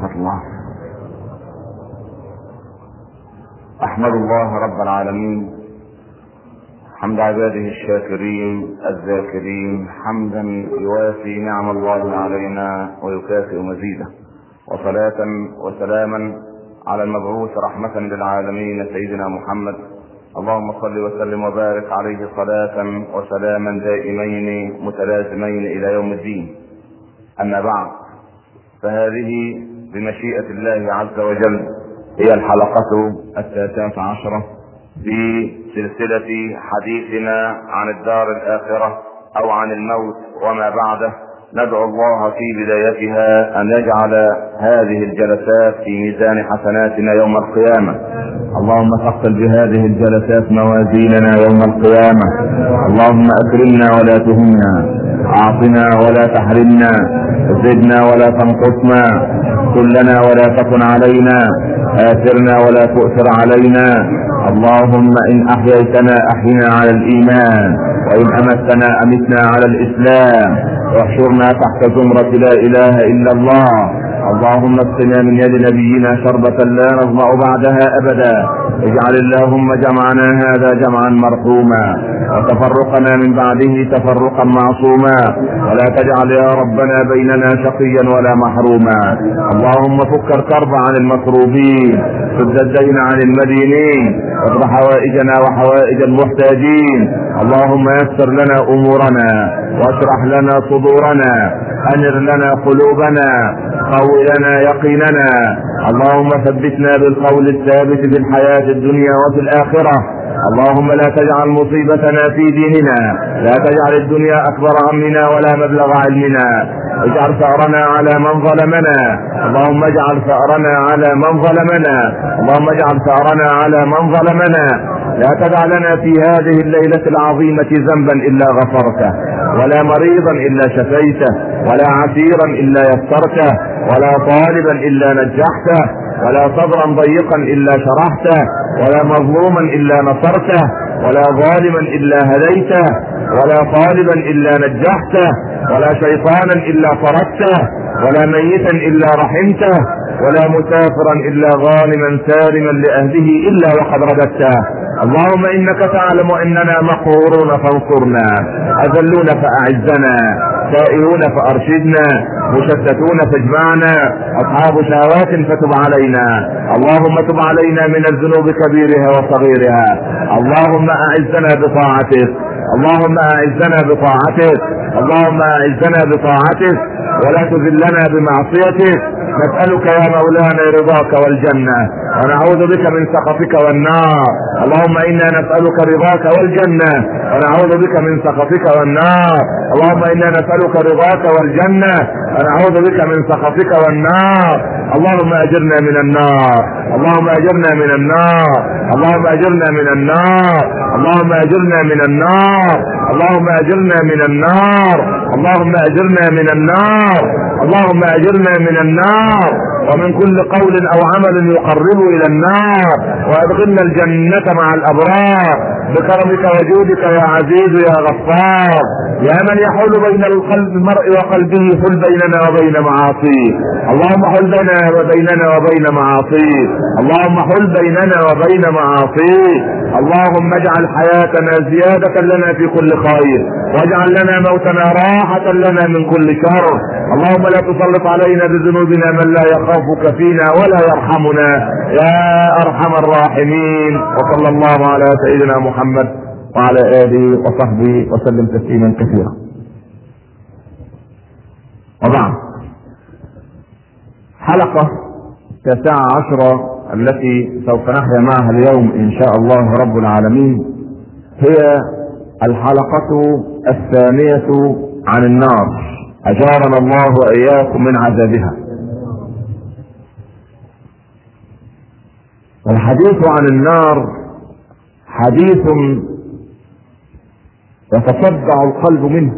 ورحمة الله أحمد الله رب العالمين حمد عباده الشاكرين الذاكرين حمدا يوافي نعم الله علينا ويكافئ مزيده وصلاة وسلاما على المبعوث رحمة للعالمين سيدنا محمد اللهم صل وسلم وبارك عليه صلاة وسلاما دائمين متلازمين إلى يوم الدين أما بعد فهذه بمشيئة الله عز وجل هي الحلقة التاسعة عشرة في سلسلة حديثنا عن الدار الآخرة أو عن الموت وما بعده ندعو الله في بدايتها أن يجعل هذه الجلسات في ميزان حسناتنا يوم القيامة اللهم ثقل بهذه الجلسات موازيننا يوم القيامة اللهم أكرمنا ولا تهنا أعطنا ولا تحرمنا زدنا ولا تنقصنا كلنا ولا تكن علينا آثرنا ولا تؤثر علينا اللهم إن أحييتنا أحينا على الإيمان وإن أمتنا أمتنا على الإسلام واحشرنا تحت زمرة لا إله إلا الله اللهم اسقنا من يد نبينا شربة لا نظمأ بعدها أبدا اجعل اللهم جمعنا هذا جمعا مرحوما وتفرقنا من بعده تفرقا معصوما ولا تجعل يا ربنا بيننا شقيا ولا محروما اللهم فك الكرب عن المكروبين سد الدين عن المدينين واقض حوائجنا وحوائج المحتاجين اللهم يسر لنا امورنا واشرح لنا صدورنا انر لنا قلوبنا قوي لنا يقيننا اللهم ثبتنا بالقول الثابت في الحياة الدنيا وفي الآخرة اللهم لا تجعل مصيبتنا في ديننا لا تجعل الدنيا أكبر همنا ولا مبلغ علمنا اجعل ثأرنا على من ظلمنا اللهم اجعل ثأرنا على من ظلمنا اللهم اجعل ثأرنا على من ظلمنا لا تدع لنا في هذه الليلة العظيمة ذنبا إلا غفرته ولا مريضا إلا شفيته ولا عسيرا إلا يسرته ولا طالبا إلا نجحته ولا صدرا ضيقا إلا شرحته ولا مظلوما إلا نصرته ولا ظالما إلا هديته ولا طالبا إلا نجحته ولا شيطانا إلا طردته ولا ميتا إلا رحمته ولا مسافرا إلا غانما سالما لأهله إلا وقد رددته اللهم إنك تعلم إننا مقهورون فانصرنا أذلون فأعزنا سائلون فأرشدنا مشتتون فاجمعنا أصحاب شهوات فتب علينا اللهم تب علينا من الذنوب كبيرها وصغيرها اللهم أعزنا بطاعتك اللهم أعزنا بطاعتك اللهم أعزنا بطاعتك ولا تذلنا بمعصيتك نسألك يا مولانا رضاك والجنة ونعوذ بك من سخطك والنار اللهم إنا نسألك رضاك والجنة ونعوذ بك من سخطك والنار اللهم إنا نسألك رضاك والجنة ونعوذ بك من سخطك والنار اللهم أجرنا من النار اللهم أجرنا من النار اللهم أجرنا من النار اللهم أجرنا من النار اللهم أجرنا من النار اللهم أجرنا من النار اللهم أجرنا من النار ومن كل قول او عمل يقرب الى النار وادخلنا الجنة مع الابرار بكرمك وجودك يا عزيز يا غفار يا من يحول بين القلب المرء وقلبه حل بيننا وبين معاصيه اللهم حل بيننا وبيننا وبين معاصيه اللهم حل بيننا وبين معاصيه اللهم اجعل حياتنا زيادة لنا في كل خير واجعل لنا موتنا راحة لنا من كل شر اللهم لا تسلط علينا بذنوبنا من لا يخافك فينا ولا يرحمنا يا ارحم الراحمين وصلى الله على سيدنا محمد وعلى اله وصحبه وسلم تسليما كثيرا وبعد حلقة تسعة عشرة التي سوف نحيا معها اليوم ان شاء الله رب العالمين هي الحلقة الثانية عن النار اجارنا الله واياكم من عذابها والحديث عن النار حديث يتصدع القلب منه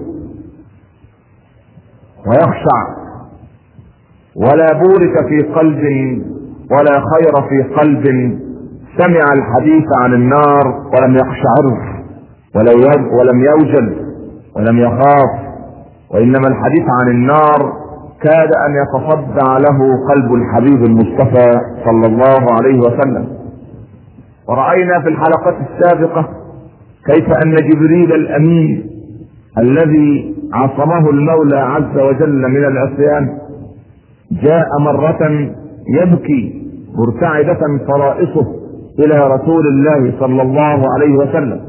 ويخشع ولا بورك في قلب ولا خير في قلب سمع الحديث عن النار ولم يقشعره ولم يوجل ولم يخاف وانما الحديث عن النار كاد ان يتصدع له قلب الحبيب المصطفى صلى الله عليه وسلم ورأينا في الحلقة السابقة كيف ان جبريل الامين الذي عصمه المولى عز وجل من العصيان جاء مرة يبكي مرتعدة فرائصه الى رسول الله صلى الله عليه وسلم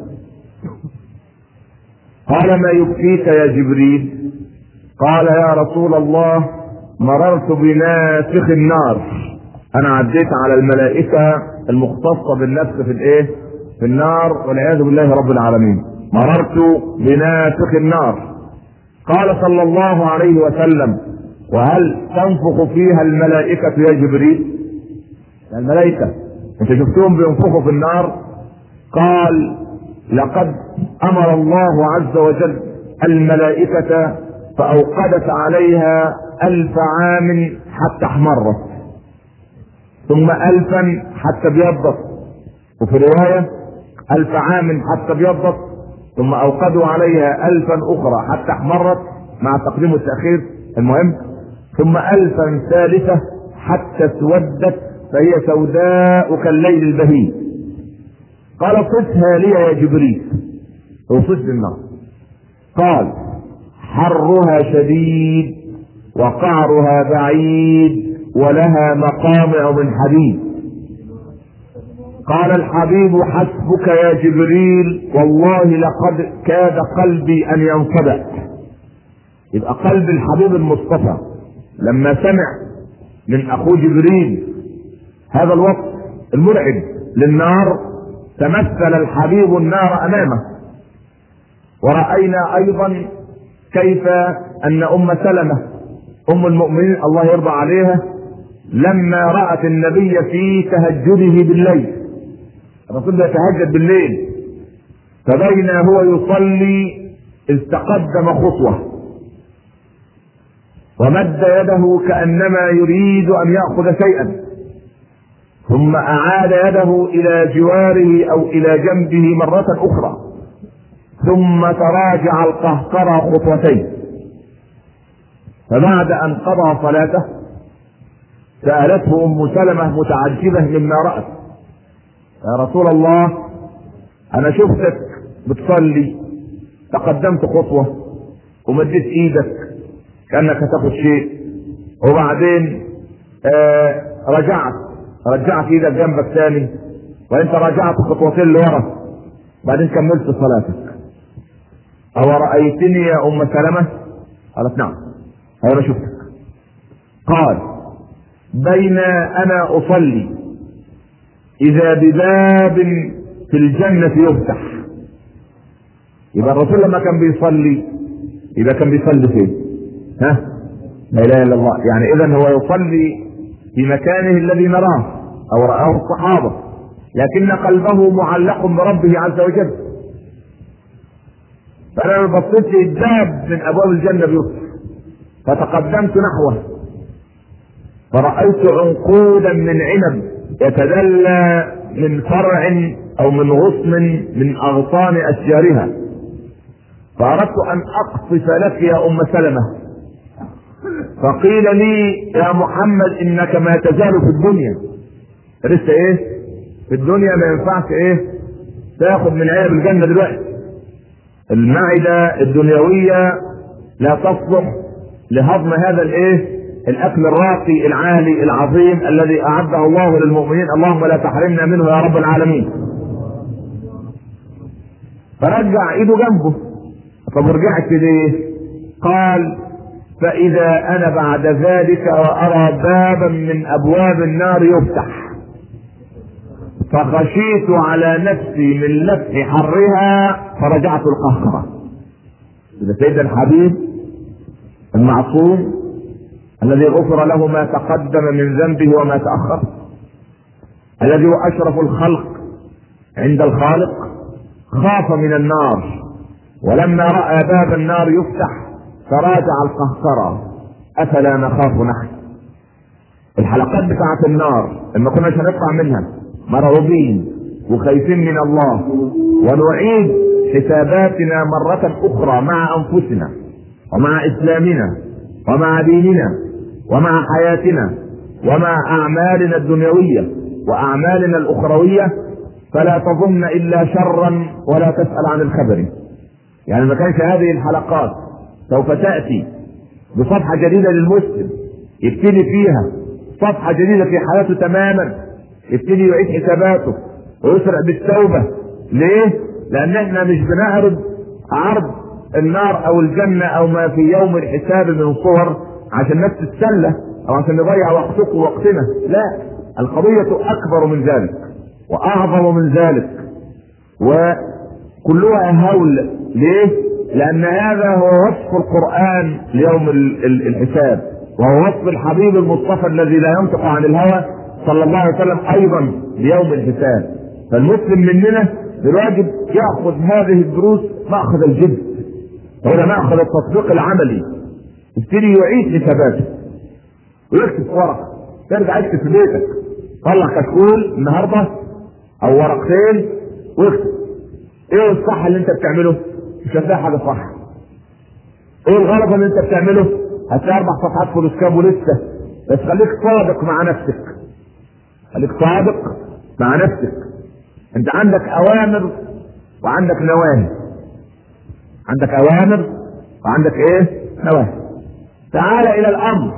قال ما يبكيك يا جبريل قال يا رسول الله مررت بنافخ النار انا عديت على الملائكة المختصة بالنفس في الايه في النار والعياذ بالله رب العالمين مررت بنافخ النار قال صلى الله عليه وسلم وهل تنفخ فيها الملائكة يا جبريل الملائكة انت شفتهم بينفخوا في النار قال لقد امر الله عز وجل الملائكة فاوقدت عليها الف عام حتى احمرت ثم الفا حتى ابيضت وفي رواية الف عام حتى ابيضت ثم اوقدوا عليها الفا اخرى حتى احمرت مع تقديم التأخير المهم ثم الفا ثالثة حتى اسودت فهي سوداء كالليل البهيم قال صفها لي يا جبريل اوصف النار قال حرها شديد وقعرها بعيد ولها مقامع من حديد قال الحبيب حسبك يا جبريل والله لقد كاد قلبي ان ينصدع يبقى قلب الحبيب المصطفى لما سمع من اخوه جبريل هذا الوصف المرعب للنار تمثل الحبيب النار امامه ورأينا ايضا كيف ان ام سلمة ام المؤمنين الله يرضى عليها لما رأت النبي في تهجده بالليل الرسول يتهجد بالليل فبين هو يصلي اذ تقدم خطوة ومد يده كأنما يريد ان يأخذ شيئا ثم اعاد يده الى جواره او الى جنبه مرة اخرى ثم تراجع القهقرى خطوتين فبعد ان قضى صلاته سألته ام سلمة متعجبة مما رأت يا رسول الله انا شفتك بتصلي تقدمت خطوة ومديت ايدك كأنك هتاخد شيء وبعدين آه رجعت رجعت ايدك جنبك تاني وانت رجعت خطوتين لورا بعدين كملت صلاتك او رأيتني يا ام سلمة قالت نعم انا شفتك قال بين انا اصلي اذا بباب في الجنة يفتح يبقى الرسول لما كان بيصلي يبقى كان بيصلي فين ها لا اله الا الله يعني اذا هو يصلي في مكانه الذي نراه او رآه الصحابة لكن قلبه معلق بربه عز وجل فانا بصيت باب من ابواب الجنة بيفتح فتقدمت نحوه فرأيت عنقودا من عنب يتدلى من فرع او من غصن من اغصان اشجارها فاردت ان اقصف لك يا ام سلمة فقيل لي يا محمد انك ما تزال في الدنيا لسه ايه في الدنيا ما ينفعش ايه تاخد من عيب الجنة دلوقتي المعدة الدنيوية لا تصلح لهضم هذا الايه الاكل الراقي العالي العظيم الذي اعده الله للمؤمنين اللهم لا تحرمنا منه يا رب العالمين فرجع ايده جنبه طب رجعت ليه قال فاذا انا بعد ذلك وارى بابا من ابواب النار يفتح فخشيت على نفسي من لف حرها فرجعت القهقرة إذا سيدنا الحبيب المعصوم الذي غفر له ما تقدم من ذنبه وما تأخر الذي هو أشرف الخلق عند الخالق خاف من النار ولما رأى باب النار يفتح تراجع القهقرة أفلا نخاف نحن الحلقات بتاعت النار لما كناش هنطلع منها مرعوبين وخايفين من الله ونعيد حساباتنا مرة أخرى مع أنفسنا ومع إسلامنا ومع ديننا ومع حياتنا ومع اعمالنا الدنيويه واعمالنا الاخرويه فلا تظن الا شرا ولا تسال عن الخبر يعني ما كانش هذه الحلقات سوف تاتي بصفحه جديده للمسلم يبتدي فيها صفحه جديده في حياته تماما يبتدي يعيد حساباته ويسرع بالتوبه ليه؟ لان احنا مش بنعرض عرض النار او الجنه او ما في يوم الحساب من صور عشان الناس تتسلى او عشان نضيع وقتكم ووقتنا لا القضيه اكبر من ذلك واعظم من ذلك وكلها هول ليه؟ لان هذا هو وصف القران ليوم الحساب وهو وصف الحبيب المصطفى الذي لا ينطق عن الهوى صلى الله عليه وسلم ايضا ليوم الحساب فالمسلم مننا بالواجب ياخذ هذه الدروس ماخذ الجد هنا ماخذ التطبيق العملي يبتدي يعيد حساباته ويكتب في ورقه ترجع اكتب في بيتك طلع كشكول النهارده او ورقتين واكتب ايه الصح اللي انت بتعمله مش هتلاقي حاجه صح ايه الغلط اللي انت بتعمله هتلاقي اربع صفحات فلوس كام ولسه بس خليك صادق مع نفسك خليك صادق مع نفسك انت عندك اوامر وعندك نواهي عندك اوامر وعندك ايه نواهي تعال الى الامر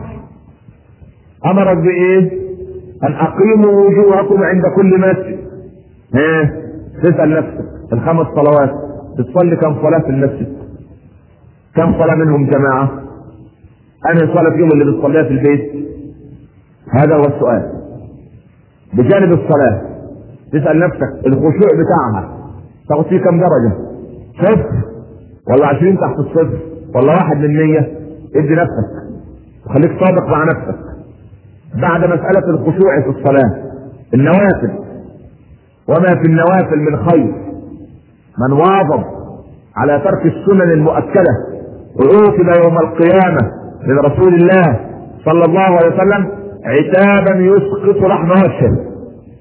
امرك بايه ان اقيموا وجوهكم عند كل مسجد ها تسال نفسك الخمس صلوات بتصلي كم صلاه في المسجد كم صلاه منهم جماعه انا صلاه في يوم اللي بتصليها في البيت هذا هو السؤال بجانب الصلاه تسال نفسك الخشوع بتاعها تاخد فيه كم درجه صفر ولا عشرين تحت الصفر ولا واحد من مية ادي نفسك وخليك صادق مع نفسك بعد مسألة الخشوع في الصلاة النوافل وما في النوافل من خير من واظب على ترك السنن المؤكدة وعوقب يوم القيامة من رسول الله صلى الله عليه وسلم عتابا يسقط لحم وشه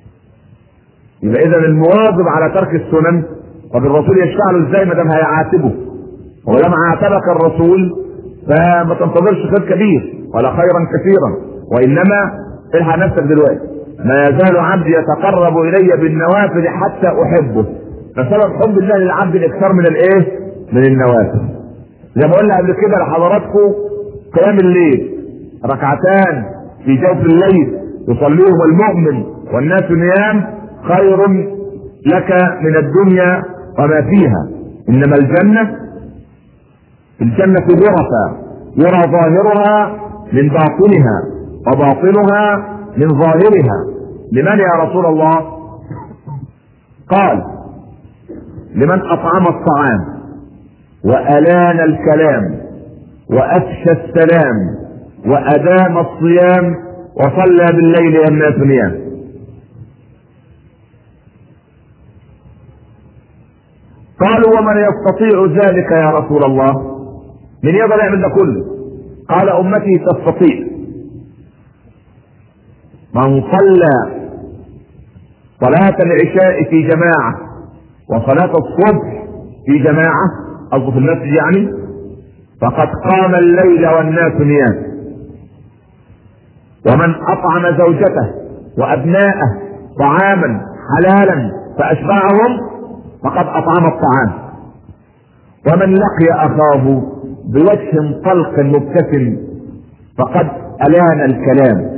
يبقى اذا المواظب على ترك السنن طب الرسول يشفع له ازاي ما دام هيعاتبه ولما عاتبك الرسول فما تنتظرش خير كبير ولا خيرا كثيرا وانما الحق نفسك دلوقتي ما يزال عبدي يتقرب الي بالنوافل حتى احبه فسبب حب الله للعبد الاكثار من الايه؟ من النوافل زي ما قلنا قبل كده لحضراتكم قيام الليل ركعتان في جوف الليل يصليهما المؤمن والناس نيام خير لك من الدنيا وما فيها انما الجنه الجنه غرفا يرى ظاهرها من باطنها وباطنها من ظاهرها لمن يا رسول الله قال لمن اطعم الطعام والان الكلام وافشى السلام وادام الصيام وصلى بالليل والناس نيام قالوا ومن يستطيع ذلك يا رسول الله من يقدر يعمل ده كله قال امتي تستطيع من صلى صلاة العشاء في جماعة وصلاة الصبح في جماعة قصده في المسجد يعني فقد قام الليل والناس نيام ومن أطعم زوجته وأبناءه طعاما حلالا فأشبعهم فقد أطعم الطعام ومن لقي أخاه بوجه طلق مبتسم فقد ألان الكلام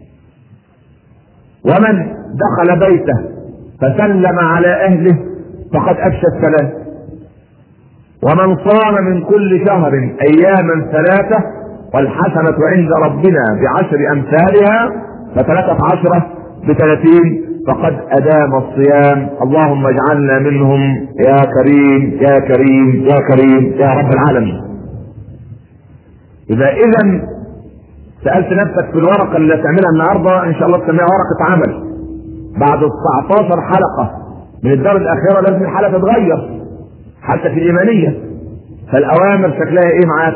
ومن دخل بيته فسلم على اهله فقد افشى السلام ومن صام من كل شهر اياما ثلاثه والحسنه عند ربنا بعشر امثالها فثلاثه عشره بثلاثين فقد ادام الصيام اللهم اجعلنا منهم يا كريم يا كريم يا كريم يا رب العالمين اذا اذا سالت نفسك في الورقه اللي هتعملها النهارده ان شاء الله تسميها ورقه عمل بعد 19 حلقه من الدار الاخيره لازم الحلقه تتغير حتى في الايمانيه فالاوامر شكلها ايه معاك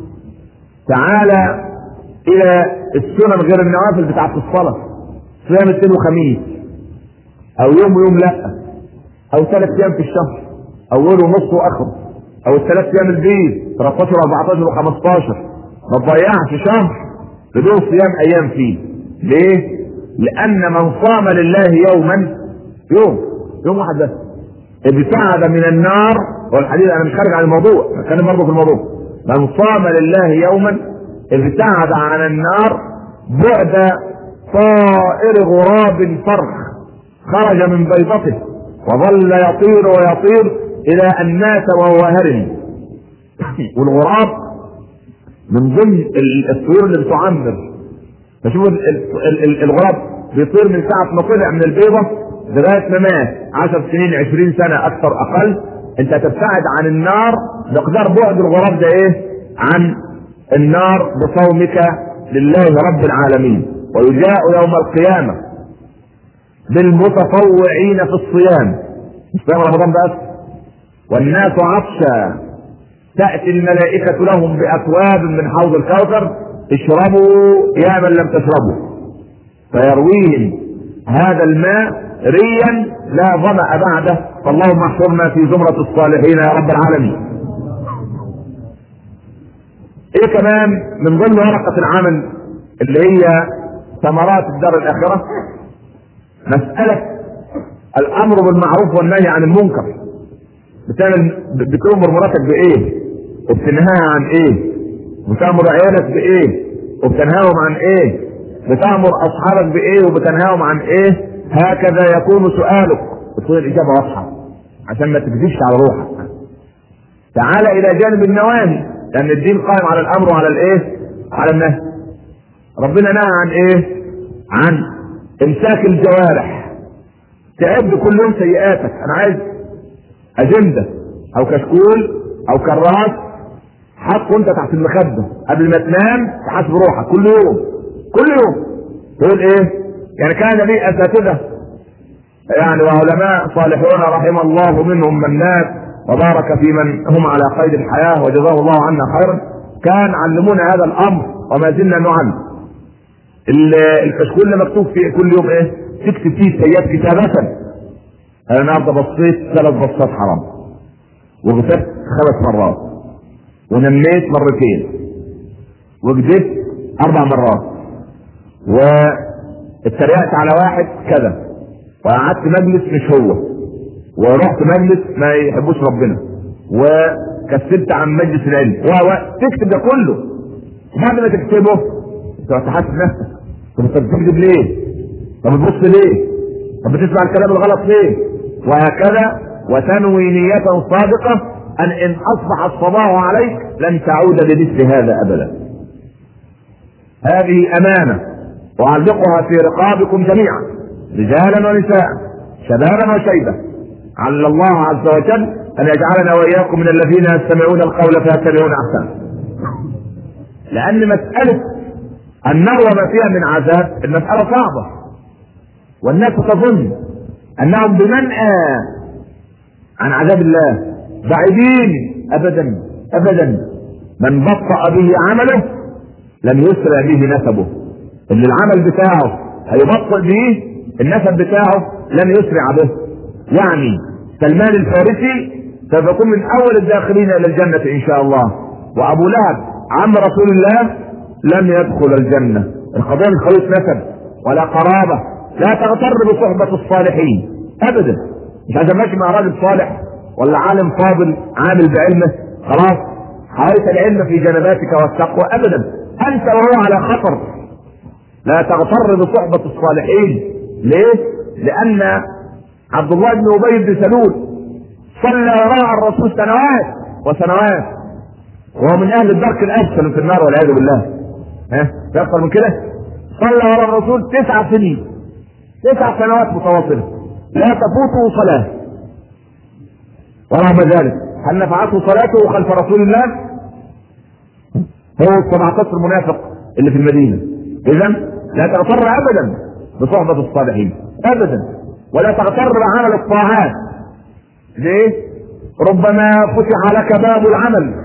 تعالى الى السنن غير النوافل بتاعت الصلاه صيام اثنين وخميس او يوم ويوم لا او ثلاث ايام في الشهر اول ونص واخر او الثلاث ايام البيت 13 و14 و15 ما تضيعش شهر بدون صيام ايام فيه ليه لان من صام لله يوما يوم يوم واحد بس ابتعد من النار والحديث انا مش خارج عن الموضوع بتكلم برضه في الموضوع من صام لله يوما ابتعد عن النار بعد طائر غراب فرخ خرج من بيضته وظل يطير ويطير الى ان مات وهو هرم والغراب من ضمن الطيور اللي بتعمر فشوفوا الغراب بيطير من ساعة ما طلع من البيضة لغاية ما مات 10 سنين 20 سنة أكثر أقل أنت تبتعد عن النار مقدار بعد الغراب ده إيه؟ عن النار بصومك لله رب العالمين ويجاء يوم القيامة بالمتطوعين في الصيام مش فاهم رمضان بس والناس عطشا تأتي الملائكة لهم بأكواب من حوض الكوثر اشربوا يا من لم تشربوا فيرويهم هذا الماء ريا لا ظمأ بعده فاللهم احشرنا في زمرة الصالحين يا رب العالمين ايه كمان من ضمن ورقة العمل اللي هي ثمرات الدار الآخرة مسألة الأمر بالمعروف والنهي عن المنكر بتعمل بتأمر مراتك بإيه؟ وبتنهاها عن إيه؟ بتأمر عيالك بإيه؟ وبتنهاهم عن إيه؟ بتأمر أصحابك بإيه وبتنهاهم عن إيه؟ هكذا يكون سؤالك تكون الإجابة واضحة عشان ما تكذبش على روحك تعال إلى جانب النواهي لأن الدين قائم على الأمر وعلى الإيه؟ على النهي ربنا نهى عن إيه؟ عن إمساك الجوارح تعد كل يوم سيئاتك أنا عايز أجندة أو كشكول أو كراس حط وأنت تحت المخدة قبل ما تنام تحاسب روحك كل يوم كل يوم تقول إيه؟ يعني كان لي أساتذة يعني وعلماء صالحون رحم الله منهم من مات وبارك في من هم على قيد الحياة وجزاه الله عنا خيرا كان علمونا هذا الأمر وما زلنا نعلم الكشكول اللي مكتوب فيه كل يوم ايه تكتب فيه سيئات كتابة انا النهارده بصيت ثلاث بصات حرام وغسلت خمس مرات ونميت مرتين وكذبت اربع مرات واتريقت على واحد كذا وقعدت مجلس مش هو ورحت مجلس ما يحبوش ربنا وكسبت عن مجلس العلم و تكتب ده كله بعد ما تكتبه تقعد تحاسب نفسك طب انت بتكذب ليه؟ طب بتبص ليه؟ طب بتسمع الكلام الغلط ليه؟ وهكذا وتنوي نية صادقة أن إن أصبح الصباح عليك لن تعود لمثل هذا أبدا. هذه أمانة أعلقها في رقابكم جميعا رجالا ونساء شبابا وشيبة على الله عز وجل أن يجعلنا وإياكم من الذين يستمعون القول فيتبعون أحسنه. لأن مسألة النار وما فيها من عذاب المسألة صعبة والناس تظن أنهم بمنأى عن عذاب الله بعيدين أبدا أبدا من بطأ به عمله لم يسرع به نسبه اللي العمل بتاعه هيبطئ به النسب بتاعه لن يسرع به يعني سلمان الفارسي سوف يكون من اول الداخلين الى الجنة ان شاء الله وابو لهب عم رسول الله لم يدخل الجنة القضية مش قضية نسب ولا قرابة لا تغتر بصحبة الصالحين ابدا مش عشان ماشي مع راجل صالح ولا عالم فاضل عامل بعلمه خلاص حريت العلم في جنباتك والتقوى ابدا انت وهو على خطر لا تغتر بصحبة الصالحين ليه؟ لأن عبد الله بن أبي بن سلول صلى وراء الرسول سنوات وسنوات وهو من أهل الدرك الأسفل في النار والعياذ بالله ها أكثر من كده صلى وراء الرسول تسع سنين تسع سنوات متواصلة لا تفوته صلاة ورغم ذلك هل نفعته صلاته خلف رسول الله؟ هو ال 17 منافق اللي في المدينة إذا لا تغتر أبدا بصحبة الصالحين أبدا ولا تغتر بعمل الطاعات ليه؟ ربما فتح لك باب العمل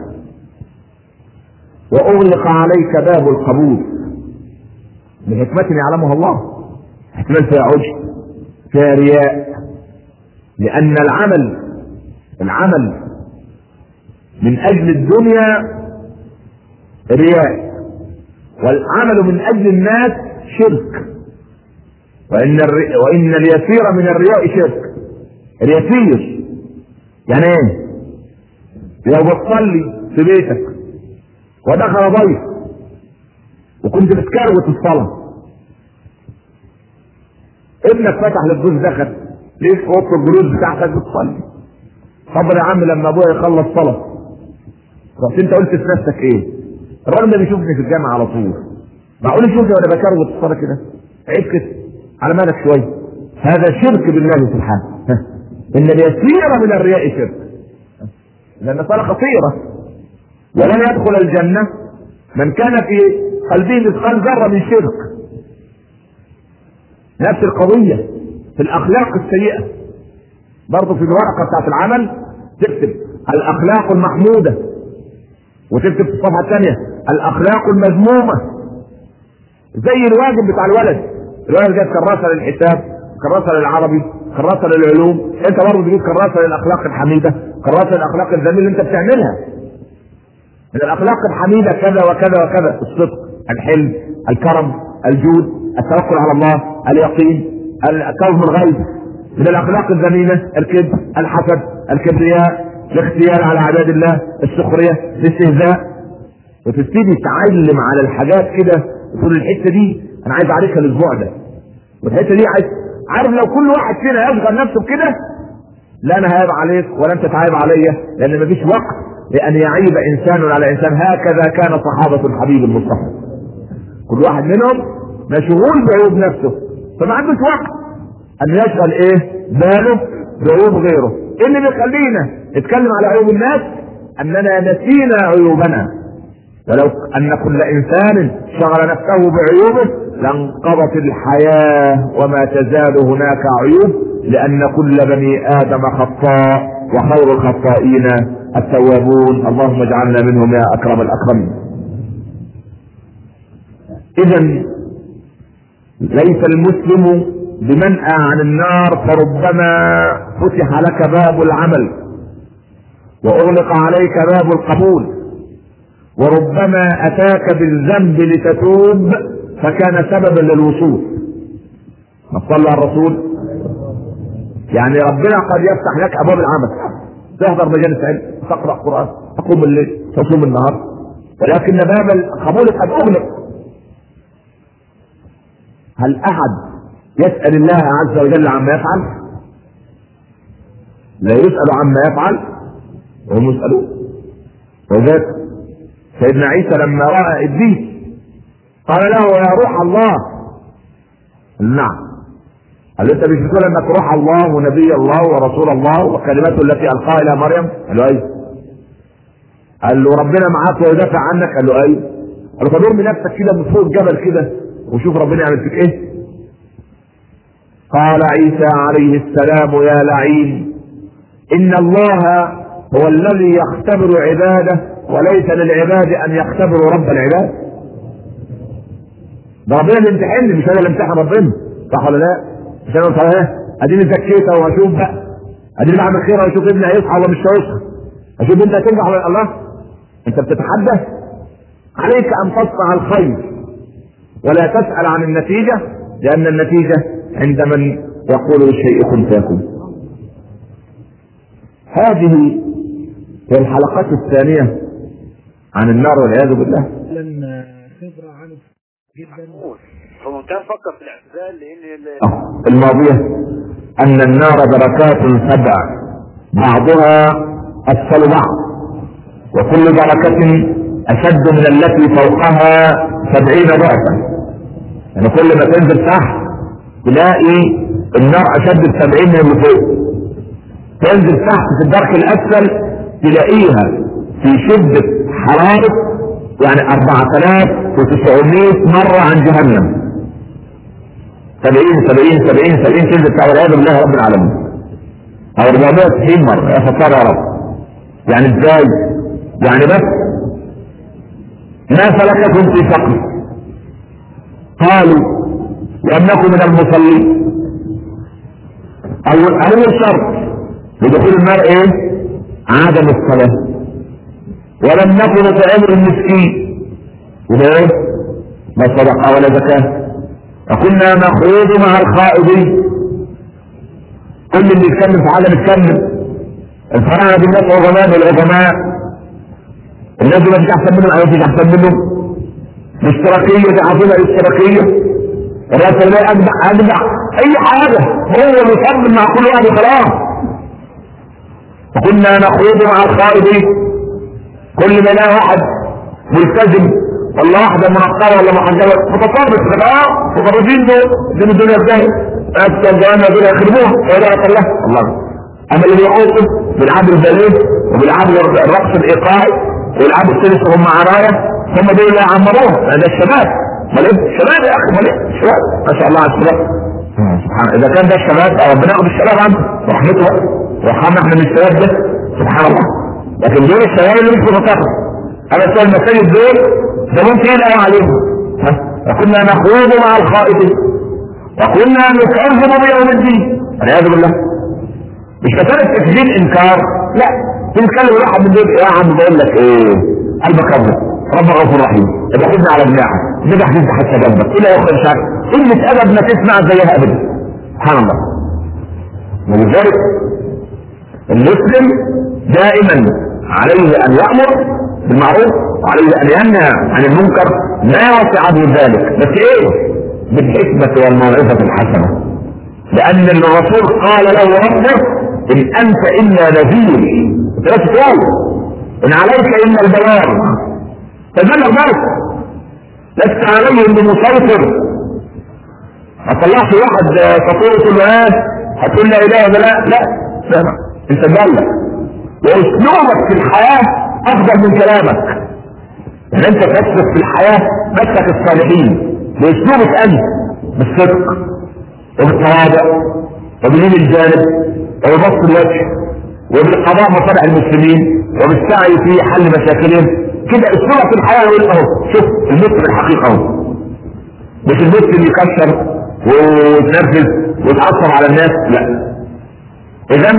وأغلق عليك باب القبول بحكمة يعلمها الله احتمال فيها عجب فيها رياء لأن العمل العمل من أجل الدنيا رياء والعمل من اجل الناس شرك وان الري... وان اليسير من الرياء شرك اليسير يعني ايه لو بتصلي في بيتك ودخل ضيف وكنت بتكروت الصلاه ابنك فتح للجوز دخل ليه في اوضه الجلوس بتاعتك بتصلي صبر يا عم لما ابويا يخلص صلاه رحت انت قلت في نفسك ايه الراجل ده بيشوفني في الجامعه على طول معقول يشوفني وانا بكروت الصلاه كده عيب كده على مالك شويه هذا شرك بالله سبحانه ان اليسير من الرياء شرك لان الصلاه خطيره ولن يدخل الجنه من كان في قلبه مثقال ذره من شرك نفس القضيه في الاخلاق السيئه برضه في الورقه بتاعت العمل تكتب الاخلاق المحموده وتكتب في الصفحه الثانيه الاخلاق المذمومه زي الواجب بتاع الولد الولد جاب كراسه للحساب كراسه للعربي كراسه للعلوم انت برضه تجيب كراسه للاخلاق الحميده كراسه للاخلاق الذميمه اللي انت بتعملها من الاخلاق الحميده كذا وكذا وكذا الصدق الحلم الكرم الجود التوكل على الله اليقين كظم الغيظ من الاخلاق الذميمه الكذب الحسد الكبرياء الاختيار على عباد الله السخريه الاستهزاء وتبتدي تعلم على الحاجات كده تقول الحته دي انا عايز اعرفها الاسبوع ده والحته دي عايز عارف لو كل واحد فينا يشغل نفسه بكده لا انا هايب عليك ولا انت تعايب عليا لان مفيش وقت لان يعيب انسان على انسان هكذا كان صحابه الحبيب المصطفى كل واحد منهم مشغول بعيوب نفسه فما عندوش وقت ان يشغل ايه باله بعيوب غيره ايه اللي بيخلينا نتكلم على عيوب الناس اننا نسينا عيوبنا ولو ان كل انسان شغل نفسه بعيوبه لانقضت الحياه وما تزال هناك عيوب لان كل بني ادم خطاء وخير الخطائين التوابون اللهم اجعلنا منهم يا اكرم الاكرمين اذا ليس المسلم بمنأى عن النار فربما فتح لك باب العمل واغلق عليك باب القبول وربما اتاك بالذنب لتتوب فكان سببا للوصول ما صلى على الرسول يعني ربنا قد يفتح لك ابواب العمل تحضر مجالس علم تقرا قران تقوم الليل تصوم النهار ولكن باب القبول قد اغلق هل احد يسال الله عز وجل عما يفعل لا يسال عما يفعل وهم يسالون وذلك سيدنا عيسى لما راى ابليس قال له يا روح الله قال نعم قال له انت مش بتقول انك روح الله ونبي الله ورسول الله وكلمته التي القاها الى مريم قال له ايوه قال له ربنا معاك ويدافع عنك قال له ايوه قال له فدور بنفسك كده من فوق الجبل كده وشوف ربنا يعمل فيك ايه قال عيسى عليه السلام يا لعين ان الله هو الذي يختبر عباده وليس للعباد ان يختبروا رب العباد ده ربنا اللي يمتحنني مش انا اللي امتحن ربنا صح ولا لا؟ مش انا قلت ايه؟ اديني زكيتها واشوف بقى اديني بعمل خير واشوف ابني هيصحى ولا مش هيصحى اشوف انت هتنجح ولا الله انت بتتحدث عليك ان تصنع الخير ولا تسال عن النتيجه لان النتيجه عند من يقول الشيء كن فيكون هذه هي الحلقات الثانيه عن النار والعياذ بالله لن خبرة عنه جدا فممكن نفكر في الاعتزال لان ال- الماضية أن النار دركات سبع بعضها أسفل بعض وكل دركة أشد من التي فوقها سبعين ضعفا يعني كل ما تنزل تحت تلاقي النار أشد بسبعين من اللي فوق تنزل تحت في الدرك الأسفل تلاقيها في شدة حرارة يعني 4900 مرة عن جهنم سبعين سبعين سبعين سبعين تنزل بتاع والعياذ بالله رب العالمين او 490 مرة يا ستار يا رب يعني ازاي يعني بس ما سلككم في سقر قالوا لأنكم من المصلين أول أول شرط لدخول النار إيه؟ عدم الصلاة ولم نكن نطعم المسكين وده إيه؟ لا صدقة ولا زكاة وكنا نخوض مع الخائضين كل اللي يتكلم في حاجة نتكلم الفراعنة دي الناس عظماء والعظماء الناس دي ما فيش أحسن منهم أو فيش أحسن منهم الاشتراكية دي عظيمة الاشتراكية الرئاسة لا أجدع أجدع أي حاجة هو اللي يصمم مع كل واحد خلاص وكنا نخوض مع الخائضين كل ما لا واحد ملتزم ولا واحدة منقرة ولا محجبة متطرف اه متطرفين دول دين الدنيا ازاي اكثر جوانا دول يخربوها ولا الله الله اما اللي بيعوقوا بيلعبوا الباليه وبيلعبوا الرقص الايقاعي ويلعبوا التنس وهم عرايا هم دول اللي عمروها هذا الشباب امال ايه الشباب يا اخي امال ايه الشباب ما شاء الله على الشباب سبحان اذا كان ده الشباب ربنا ياخد الشباب عنه ورحمته ويرحمنا احنا من الشباب ده سبحان الله لكن دول الشباب اللي مش متطرف انا سؤال المساجد دول ده ممكن ايه عليهم وكنا نخوض مع الخائضين وكنا نكذب بيوم الدين والعياذ بالله مش مسألة تكذيب انكار لا تتكلم واحد من دول يا عم بقول لك ايه قلبك ابيض رب غفور رحيم يبقى خدنا على جناحه نبقى تفتح حتى جنبك الى يخرج شعر قلة ادب ما تسمع زيها ابدا سبحان الله ولذلك المسلم دائما عليه ان يامر بالمعروف وعليه ان ينهى عن المنكر ما وسعه ذلك بس ايه بالحكمة والموعظة الحسنة لان الرسول قال له ربك ان انت الا نذير لا تقول ان عليك الا البلاغ فبلغ بس لست عليهم بمسيطر ما طلعش واحد فطور تقول له اه هتقول لا اله الا لا لا لا انت بلغ واسلوبك في الحياه افضل من كلامك يعني انت تسلك في الحياة مسلك الصالحين باسلوبك انت بالصدق وبالتواضع وبلين الجانب وببسط الوجه وبالقضاء مصالح المسلمين وبالسعي في حل مشاكلهم كده اسلوبك في الحياة يقول اهو شوف المسلم الحقيقة اهو مش المسلم يكسر ويتنرفز ويتعصب على الناس لا اذا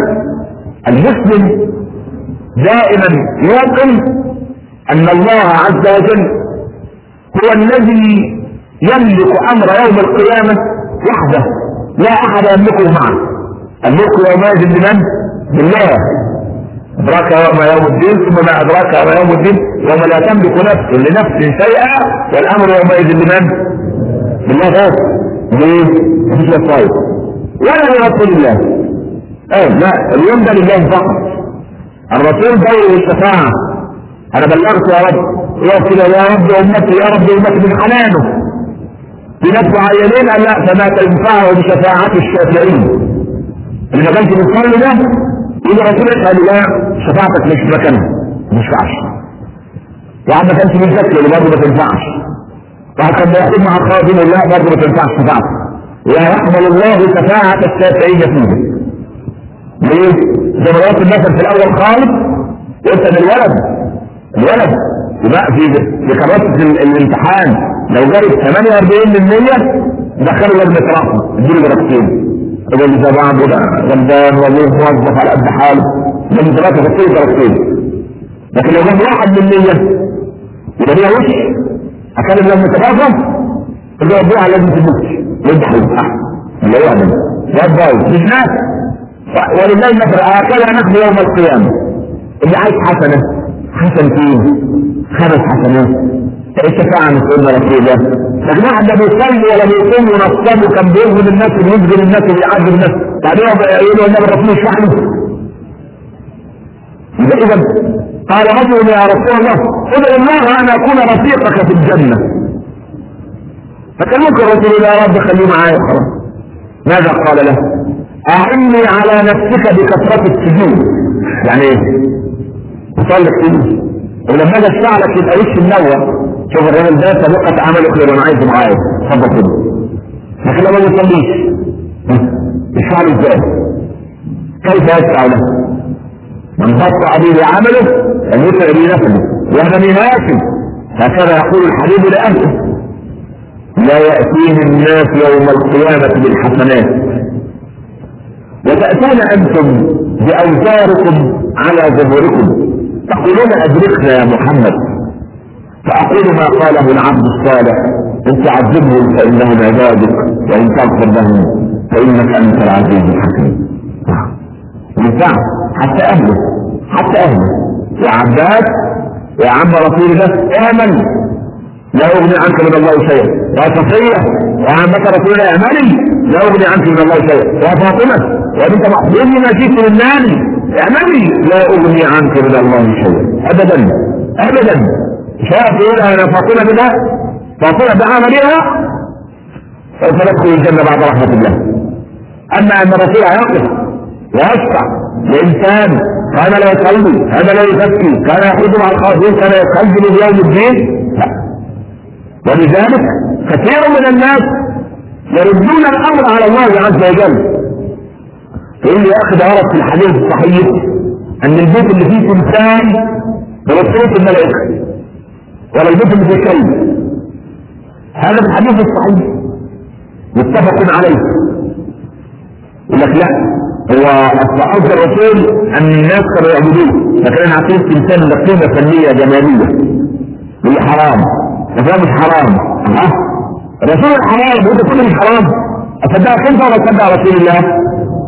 المسلم دائما يوقن ان الله عز وجل هو الذي يملك امر يوم القيامة وحده لا احد يملكه معه الملك يومئذ لمن؟ لله ادراك يوم يوم الدين ثم ما ادراك يوم يوم الدين يوم لا تملك نفس لنفس شيئا والامر يومئذ لمن؟ لله بس ليه؟ مفيش وصايا ولا لرسول الله اه لا اليوم ده لله فقط الرسول دوره الشفاعة انا بلغت يا رب يقف كده يا رب امتي يا رب امتي من حنانه في ناس معينين قال لا فما تنفعه بشفاعة الشافعين اللي ما كانش بيصلي ده يجي رسول يسأل لا شفاعتك مش في مكانها ما ينفعش واحد ما كانش بيذكر اللي برضه ما تنفعش واحد كان بيحكم مع خادم الله برضه ما تنفعش شفاعته لا يقبل الله شفاعة الشافعين فيه ليه؟ زي ما قلت المثل في الاول خالص قلت ان الولد الولد يبقى في في كراسة الامتحان لو جايب 48% دخلوا لجنة رأفة اديله درجتين الراجل ده بعض غلبان ولا موظف على قد حاله لجنة رأفة تديله درجتين لكن لو جاب واحد من 100 يبقى ليها وش اكلم لجنة رأفة اللي يودوها على لجنة المفتي يذبح يذبح اللي هو ده ده بايظ مش ناس ولله المثل هكذا نحن يوم القيامة اللي عايز حسنة حسن فيه خمس حسنات الشفاعة من سيدنا رسول الله لكن واحد لا بيصلي ولا بيصوم ونصاب وكان بيظلم الناس وبيظلم الناس وبيعذب الناس بعدين يقولوا النبي الرسول يشفع له يبقى اذا قال رجل يا رسول الله ادعو الله ان اكون رفيقك في الجنة فكان ممكن الرسول يا رب خليه معايا خلاص ماذا قال له؟ أعني على نفسك بكثرة السجود يعني ايه؟ تصلي كتير ولما اجي اشفع لك يبقى وش منور شوف الراجل ده سابقة عمله خير وانا عايزه معايا اتفضل كده لكن لما ما يصليش يشفع له ازاي؟ كيف يشفع له؟ من بطأ به عمله لم يسر به نفسه وانا مناسب هكذا يقول الحبيب لأهله لا يأتيه الناس يوم القيامة بالحسنات وتأتون أنتم بأوزاركم على ظهوركم تقولون أدركنا يا محمد فأقول ما قاله العبد الصالح ان تعذبهم فانهم عبادك وان تغفر لهم فانك انت العزيز الحكيم ينفع حتى اهله حتى اهله يا عباس يا عم رسول الله امن لا اغني عنك من الله شيئا يا صفيه يا عمة رسول الله امني لا اغني عنك من الله شيئا يا فاطمه يا بنت محمود ما جئت من مالي اعملي لا اغني عنك من الله شيئا ابدا ابدا شاف يقول انا فاطمه بها فاطمه بعملها سوف ندخل الجنه بعد رحمه الله اما ان الرسول يقف ويشفع لانسان كان لا يصلي كان لا يزكي كان يحيد مع الخاطئين كان يستنزل يوم الدين لا ولذلك كثير من الناس يردون الامر على الله عز وجل يقول لي يا اخي ده ورد في الحديث الصحيح ان البيت اللي فيه تمثال برسولة الملائكه ولا البيت اللي فيه كلب هذا في الحديث الصحيح متفق عليه يقول لك لا هو الصحابة الرسول ان الناس كانوا يعبدوه لكن عارفين تمثال له قيمه فنيه جماليه هي حرام وده مش حرام ها رسول الحرام وانت تقول مش حرام اصدقك انت ولا تصدق رسول الله؟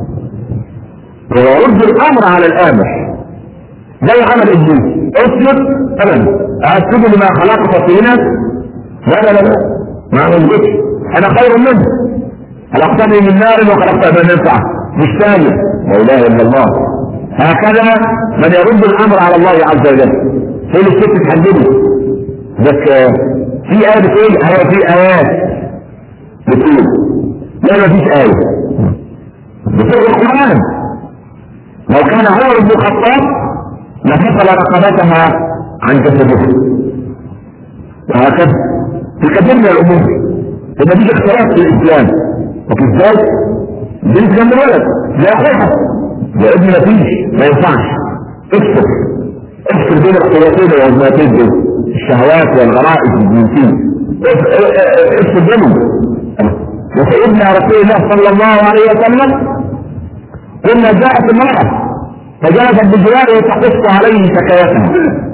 ويرد الامر على الامر زي عمل ابليس اسجد ابدا اسجد لما خلقت طينا لا لا لا لا ما عملتش انا خير منه خلقتني من نار وخلقتني من نفع مش ثاني لا اله الا الله هكذا من يرد الامر على الله عز وجل فين الست تحدده بس في آية بتقول هي في آيات بتقول لا ما فيش آية بتقول القرآن لو كان عمر بن الخطاب لفصل رقبتها عن جسدها وهكذا في كثير من الامور يبقى دي اختلاف في الاسلام وفي ازاي بنت جنب الولد لا اخوها ده ابن مفيش ما ينفعش افصل افصل بين القوتين والوزنتين دول الشهوات والغرائز الجنسيه افصل بينهم وسيدنا رسول الله صلى الله عليه وسلم ثم جاءت امرأة فجلست بجواره تقص عليه شكايتها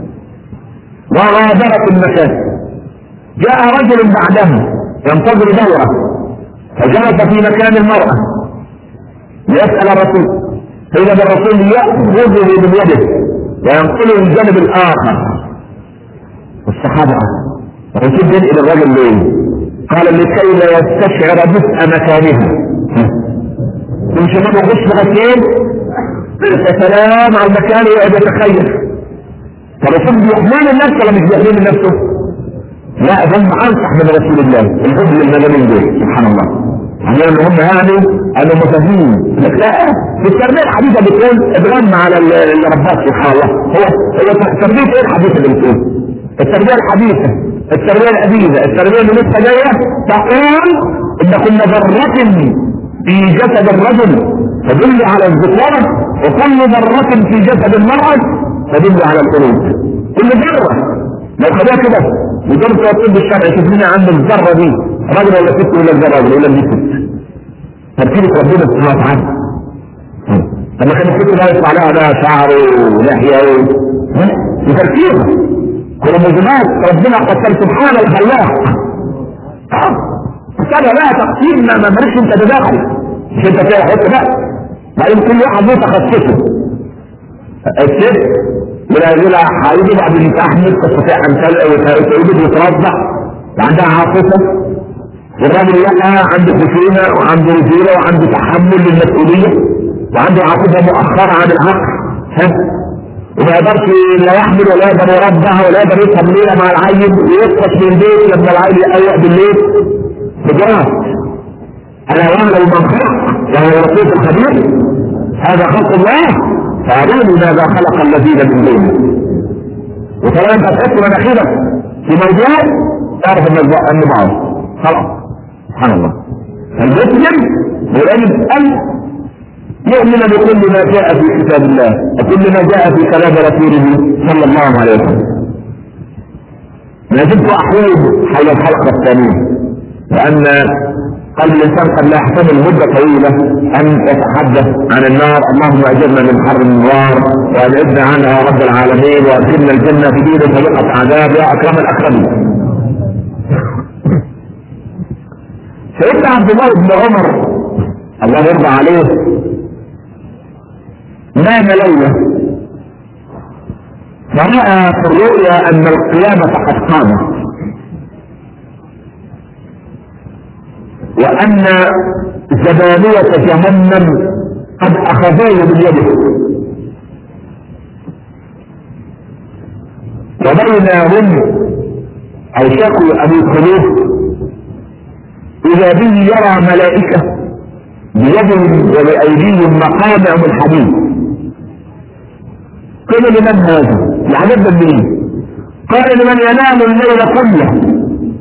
وغادرت المكان جاء رجل بعدها ينتظر دوره فجلس في مكان المرأة ليسأل الرسول فإذا الرسول يأخذه من يده وينقله للجانب الآخر والصحابة الرسول ينقل الرجل ليه؟ قال لكي لا يستشعر دفء مكانها من شباب غش غسيل سلام على المكان ويقعد يتخيل فالرسول بيحمل النفس ولا مش بيحمل نفسه؟ لا ده انصح من رسول الله الحب للمجانين دول سبحان الله يعني ان هم يعني انه مفاهيم لك لا في التربيه الحديثه بتقول اتغنى على الرباط سبحان الله هو هو تربيه ايه الحديثه اللي بتقول؟ التربيه الحديثه التربيه الحديثه التربيه اللي لسه جايه تقول ان كل ذره في جسد الرجل تدل على الذكورة وكل ذرة في جسد المرأة تدل على القلوب كل ذرة لو خدوها كده وجرب الطب الشرعي شوف لنا عند الذرة دي راجل ولا ست ولا الذرة ولا دي ست تركيبة ربنا سبحانه وتعالى لما كان الست لا يطلع لها بقى شعر ولحية دي تركيبة كروموزومات ربنا قتل سبحان الخلاق كده بقى تقسيم ما ما مالكش انت تداخل مش انت كده حط بقى بعدين كل واحد له تخصصه الست ولا يقول هيجي بعد النكاح مش تستطيع ان تولد وترضع عندها عاطفه والراجل لا عنده خشونه وعنده رجوله وعنده تحمل للمسؤوليه وعنده عاطفه مؤخره عن العقل ها وما يقدرش لا يحمل ولا يقدر يرضع ولا يقدر يفهم ليله مع العيل ويفقش من البيت لما العيل يقوق بالليل بجرس ألا يعلم من خلق وهو اللطيف الخبير هذا خلق الله فأروني ماذا خلق الذين من دونه وطالما انت تحس مناخيرك في موضوع تعرف ان ان معه خلاص سبحان الله المسلم يجب ان يؤمن بكل ما جاء في كتاب الله وكل ما جاء في كلام رسوله صلى الله عليه وسلم ما زلت احوج حول الحلقه الثانيه لأن قلب الإنسان قد لا يحتمل مدة طويلة أن يتحدث عن النار اللهم أجرنا من حر النار وأبعدنا عنها يا رب العالمين وأدخلنا الجنة في دين طريقة عذاب يا أكرم الأكرمين سيدنا عبد الله بن عمر الله يرضى عليه نام ليله فرأى في الرؤيا أن القيامة قد قامت وأن زبانية جهنم قد أخذوه من يده وبينهم أو شكوا أبي الخلود إذا به يرى ملائكة بيدهم وبأيديهم مقامع من حديد قيل لمن هذا؟ العذاب مين؟ قال لمن ينام الليل كله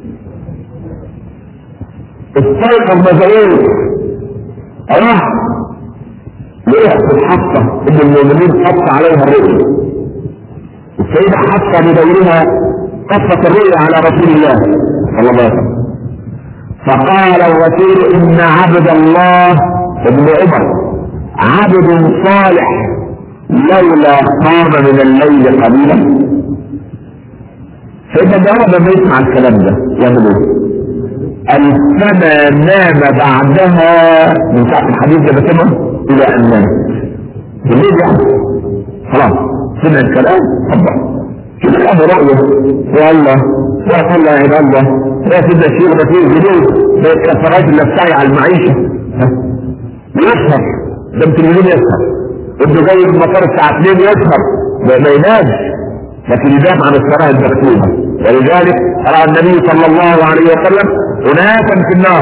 استيقظ مزعوج راح لأخت الحفصة ابن المؤمنين قص عليها الرؤيا السيدة حفصة بدورها قصت الرؤيا على رسول الله صلى الله عليه وسلم فقال الرسول ان عبد الله ابن عمر عبد صالح لولا قام من الليل قليلا سيدنا ابن عمر لما يسمع الكلام ده يعمل ايه؟ قال فما نام بعدها من ساعة الحديث ده بسمعه إلى أن نام بالليل يعني خلاص سمع الكلام طبعا شوف الأمر رؤية يا الله يا الله يا عباد الله يا سيدنا الشيخ ده فيه جنيه ما يتكفرش الا السعي على المعيشة يسهر ده التلفزيون يسهر ابنه جاي من مطار الساعة 2 يسهر ما ينامش لكن ينام عن الصلاة المكتوبة ولذلك رأى النبي صلى الله عليه وسلم أناسا في النار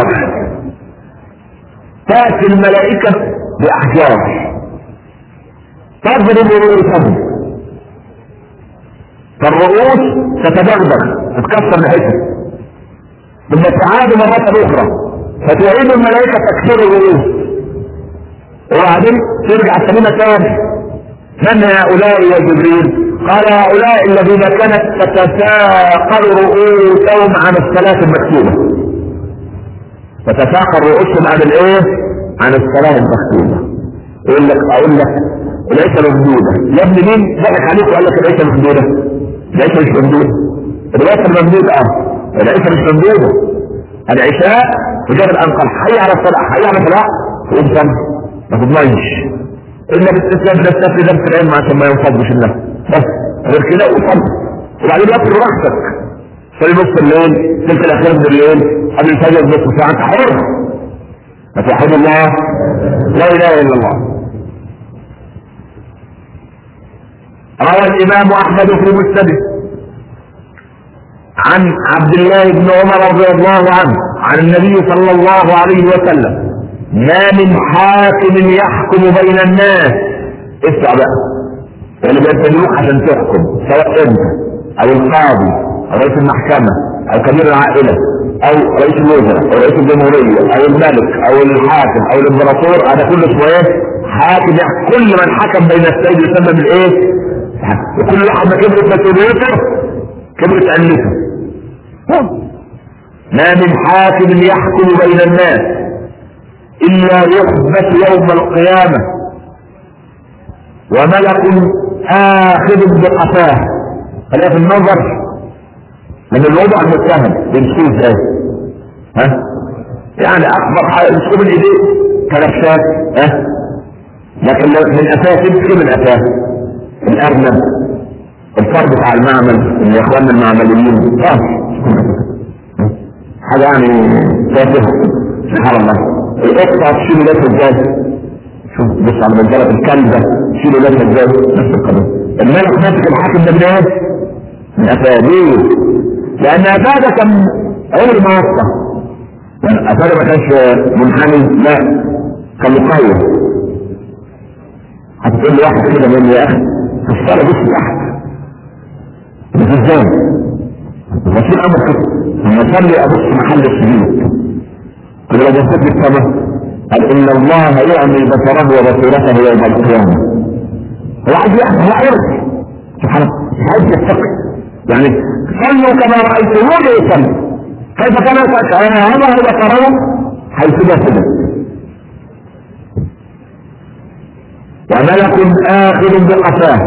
تأتي الملائكة بأحجار تضرب رؤوسهم فالرؤوس تتدغدغ تتكسر لحته ثم تعاد مرة أخرى فتعيد الملائكة تكسير الرؤوس وبعدين ترجع سليمة تاني من هؤلاء يا جبريل؟ قال هؤلاء الذين كانت تتساقل رؤوسهم عن الصلاة المكتوبة تتساقل رؤوسهم عن الايه؟ عن الصلاة المكتوبة يقول لك اقول لك العيشة ممدودة يا ابني مين ضحك عليك وقال لك العيشة ممدودة؟ العيشة مش ممدودة العيشة ممدودة اه العيشة مش ممدودة العشاء مجرد انقل حي على الصلاة حي على الصلاة تقوم صلي ما تضمنش الا باستسلام للسفر ده في العلم عشان ما ينفضش النفس بس غير كده وصلي وبعدين ياكل براحتك صلي نص الليل تلك الاخير من الليل قبل الفجر بنص ساعه انت حر فتوحد الله لا اله الا الله روى الامام احمد في مسنده عن عبد الله بن عمر رضي الله عنه عن النبي صلى الله عليه وسلم ما من حاكم يحكم بين الناس اسمع بقى اللي بيتبعوك عشان تحكم سواء انت او القاضي او رئيس المحكمة او كبير العائلة او رئيس الوزراء او رئيس الجمهورية او الملك او الحاكم او الامبراطور هذا كله اسمه ايه؟ حاكم يعني كل من حكم بين السيد يسمى بالايه؟ وكل واحد ما كبرت مسؤوليته كبرت انيته ما من حاكم يحكم بين الناس الا يحبس يوم القيامه وملك آخذ بقفاه خليها في النظر من الوضع المتهم بيمسكوه ازاي؟ ها؟ يعني اكبر حاجه يمسكوه من ايديه كلبشات ها؟ لكن لو من قفاه تمسكه من قفاه الارنب الفرد بتاع المعمل من اخواننا المعمليين اه حاجه يعني تافهه سبحان الله القطه تشيل لك ازاي؟ شوف بص على منظرة الكلب ده شيله لك ازاي نفس القضية الملك ماسك الحاكم ده من ايه؟ من افاديه لان افاده كان عمر ما وصى افاده ما كانش منحني لا كان مقوم هتقول لي واحد كده من يا اخي الصلاة بص تحت بس ازاي؟ الرسول امر كده لما صلي ابص محل السجود كده لو بصيت للسماء قال ان الله يعمي بصره وبصيرته يوم القيامه واحد هو عرف سبحان الله مش عايز يتقي يعني صلوا كما رايتموني يصلي كيف كان انا هذا هو بصره حيث يسجد وملك آخر بقفاه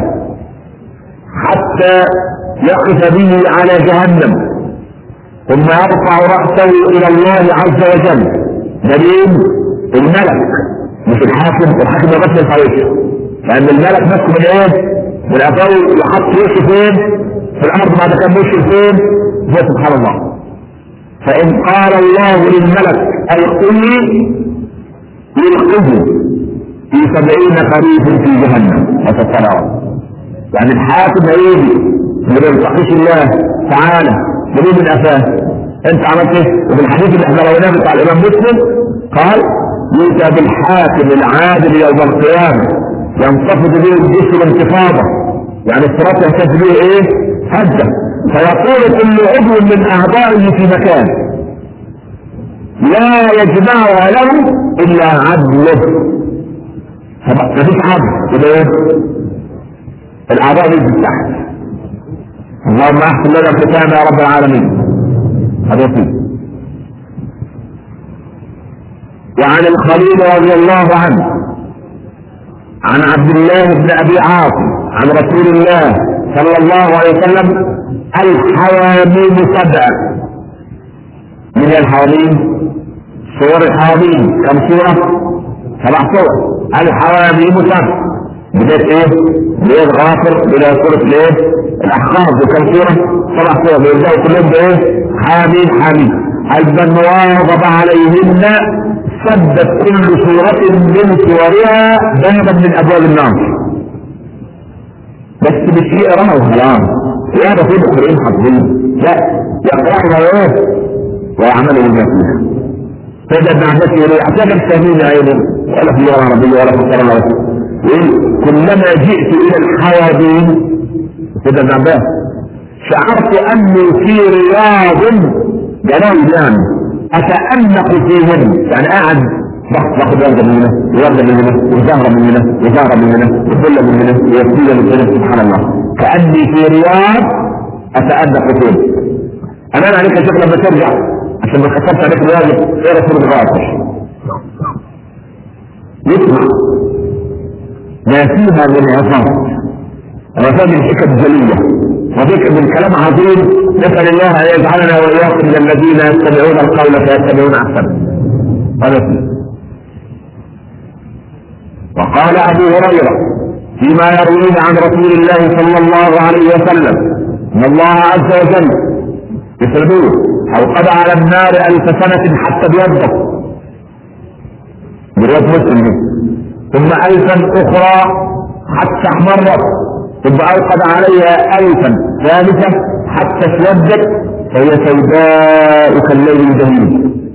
حتى يقف به على جهنم ثم يرفع رأسه إلى الله عز وجل ده مين؟ الملك مش الحاكم الحاكم ما بس الفريق لان الملك ماسك من ايه؟ من افاوي يحط وشه فين؟ في الارض بعد كان وشه فين؟ هو سبحان الله فان قال الله للملك القني يلقه في سبعين خريف في جهنم فتتبعه يعني الحاكم هيجي ما بيلتقيش الله تعالى بدون من افاه انت عملت ايه؟ وفي الحديث اللي احنا رويناه بتاع الامام مسلم قال يؤتى بالحاكم العادل يوم القيامه ينتفض به الجسر انتفاضه يعني الصراط ينتفض به ايه؟ حده فيقول كل عضو من اعضائه في مكان لا يجمعها له الا عدله مفيش عدل يبقى ايه؟ الاعضاء دي تحت اللهم احسن لنا الختام يا رب العالمين هذا فيه وعن الخليل رضي الله عنه عن عبد الله بن ابي عاصم عن رسول الله صلى الله عليه وسلم الحواميم سبع من الحواميم صور الحواميم كم صورة؟ سبع صور الحواميم سبع بداية ايه؟ بداية غافر بداية سورة الايه؟ الاحقاف وكم سورة؟ سبع صور بيبدأوا كلهم بايه؟ حامين حامين من واظب عليهن سدت كل سورة من سورها بابا من ابواب النار بس مش يقراها وخلاص يا ده في مقرئين حافظين لا يقراها ايه ويعملوا بما فيها فإذا ابن عباس يقول اعتبر سامين ايضا ولا في لغه عربيه ولا في القران يقول كلما جئت الى الحوادين سيدنا ابن عباس شعرت اني في رياض جنايب يعني اتأنق فيهن يعني قاعد باخد ورده من هنا ورده من هنا وزهره من هنا وزهره من هنا وكله من هنا ويسيله من هنا سبحان الله كاني في رياض اتأنق فيه امان عليك يا شيخ لما ترجع عشان ما تخسرش عليك الواجب ايه رسول الغافر يسمع ما فيها من عصام عصام الحكم جليه وذكر من كلام عظيم نسأل الله أن يجعلنا وإياكم من الذين يستمعون القول فيتبعون أحسنه قال وقال أبو هريرة فيما يرويه عن رسول الله صلى الله عليه وسلم أن الله عز وجل يسلموه أوقد على النار ألف سنة حتى ابيضت برواية مسلم ثم ألفا أخرى حتى احمرت ثم أوقد عليها ألفا ثالثة حتى اسودت فهي سوداء كالليل الجميل